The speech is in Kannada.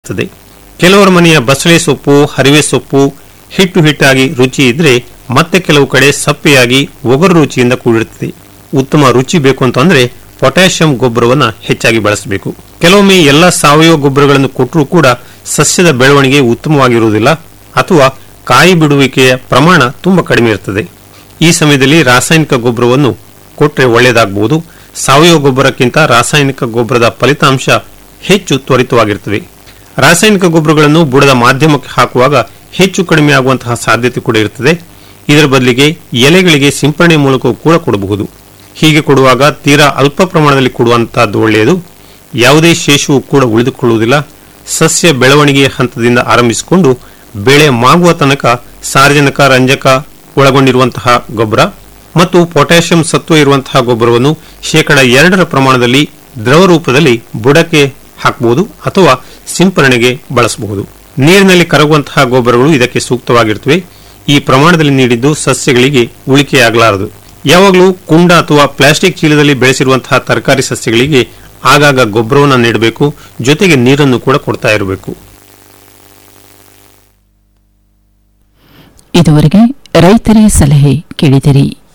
ಇರುತ್ತದೆ ಕೆಲವರ ಮನೆಯ ಬಸಳೆ ಸೊಪ್ಪು ಹರಿವೆ ಸೊಪ್ಪು ಹಿಟ್ಟು ಹಿಟ್ಟಾಗಿ ರುಚಿ ಇದ್ರೆ ಮತ್ತೆ ಕೆಲವು ಕಡೆ ಸಪ್ಪೆಯಾಗಿ ಒಗರು ರುಚಿಯಿಂದ ಕೂಡಿರುತ್ತದೆ ಉತ್ತಮ ರುಚಿ ಬೇಕು ಅಂತಂದ್ರೆ ಪೊಟ್ಯಾಷಿಯಂ ಗೊಬ್ಬರವನ್ನ ಹೆಚ್ಚಾಗಿ ಬಳಸಬೇಕು ಕೆಲವೊಮ್ಮೆ ಎಲ್ಲ ಸಾವಯವ ಗೊಬ್ಬರಗಳನ್ನು ಕೊಟ್ಟರೂ ಕೂಡ ಸಸ್ಯದ ಬೆಳವಣಿಗೆ ಉತ್ತಮವಾಗಿರುವುದಿಲ್ಲ ಅಥವಾ ಕಾಯಿ ಬಿಡುವಿಕೆಯ ಪ್ರಮಾಣ ತುಂಬಾ ಕಡಿಮೆ ಇರುತ್ತದೆ ಈ ಸಮಯದಲ್ಲಿ ರಾಸಾಯನಿಕ ಗೊಬ್ಬರವನ್ನು ಕೊಟ್ಟರೆ ಒಳ್ಳೆಯದಾಗಬಹುದು ಸಾವಯವ ಗೊಬ್ಬರಕ್ಕಿಂತ ರಾಸಾಯನಿಕ ಗೊಬ್ಬರದ ಫಲಿತಾಂಶ ಹೆಚ್ಚು ತ್ವರಿತವಾಗಿರುತ್ತವೆ ರಾಸಾಯನಿಕ ಗೊಬ್ಬರಗಳನ್ನು ಬುಡದ ಮಾಧ್ಯಮಕ್ಕೆ ಹಾಕುವಾಗ ಹೆಚ್ಚು ಕಡಿಮೆ ಆಗುವಂತಹ ಸಾಧ್ಯತೆ ಕೂಡ ಇರುತ್ತದೆ ಇದರ ಬದಲಿಗೆ ಎಲೆಗಳಿಗೆ ಸಿಂಪರಣೆ ಮೂಲಕ ಕೂಡ ಕೊಡಬಹುದು ಹೀಗೆ ಕೊಡುವಾಗ ತೀರಾ ಅಲ್ಪ ಪ್ರಮಾಣದಲ್ಲಿ ಕೊಡುವಂತಹದ್ದು ಒಳ್ಳೆಯದು ಯಾವುದೇ ಶೇಷವು ಕೂಡ ಉಳಿದುಕೊಳ್ಳುವುದಿಲ್ಲ ಸಸ್ಯ ಬೆಳವಣಿಗೆಯ ಹಂತದಿಂದ ಆರಂಭಿಸಿಕೊಂಡು ಬೆಳೆ ಮಾಗುವ ತನಕ ಸಾರ್ವಜನಿಕ ರಂಜಕ ಒಳಗೊಂಡಿರುವಂತಹ ಗೊಬ್ಬರ ಮತ್ತು ಪೊಟ್ಯಾಷಿಯಂ ಸತ್ವ ಇರುವಂತಹ ಗೊಬ್ಬರವನ್ನು ಶೇಕಡ ಎರಡರ ಪ್ರಮಾಣದಲ್ಲಿ ದ್ರವ ರೂಪದಲ್ಲಿ ಬುಡಕ್ಕೆ ಹಾಕಬಹುದು ಅಥವಾ ಸಿಂಪರಣೆಗೆ ಬಳಸಬಹುದು ನೀರಿನಲ್ಲಿ ಕರಗುವಂತಹ ಗೊಬ್ಬರಗಳು ಇದಕ್ಕೆ ಸೂಕ್ತವಾಗಿರುತ್ತವೆ ಈ ಪ್ರಮಾಣದಲ್ಲಿ ನೀಡಿದ್ದು ಸಸ್ಯಗಳಿಗೆ ಉಳಿಕೆಯಾಗಲಾರದು ಯಾವಾಗಲೂ ಕುಂಡ ಅಥವಾ ಪ್ಲಾಸ್ಟಿಕ್ ಚೀಲದಲ್ಲಿ ಬೆಳೆಸಿರುವಂತಹ ತರಕಾರಿ ಸಸ್ಯಗಳಿಗೆ ಆಗಾಗ ಗೊಬ್ಬರವನ್ನು ನೀಡಬೇಕು ಜೊತೆಗೆ ನೀರನ್ನು ಕೂಡ ಕೊಡ್ತಾ ಇರಬೇಕು ಇದುವರೆಗೆ ರೈತರೇ ಸಲಹೆ ಕೇಳಿದಿರಿ